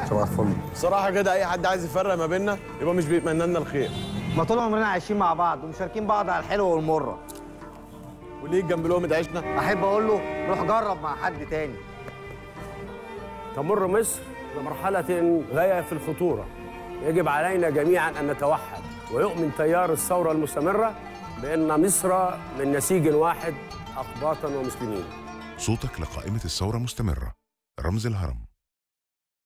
صباح الفل بصراحه كده اي حد عايز يفرق ما بيننا يبقى مش بيتمنى لنا الخير ما طول عمرنا عايشين مع بعض ومشاركين بعض على الحلوه والمره وليك جنب لقمه عيشنا احب اقول له روح جرب مع حد تاني تمر مصر بمرحلة غاية في الخطورة يجب علينا جميعا أن نتوحد ويؤمن تيار الثورة المستمرة بأن مصر من نسيج واحد أقباطا ومسلمين صوتك لقائمة الثورة مستمرة رمز الهرم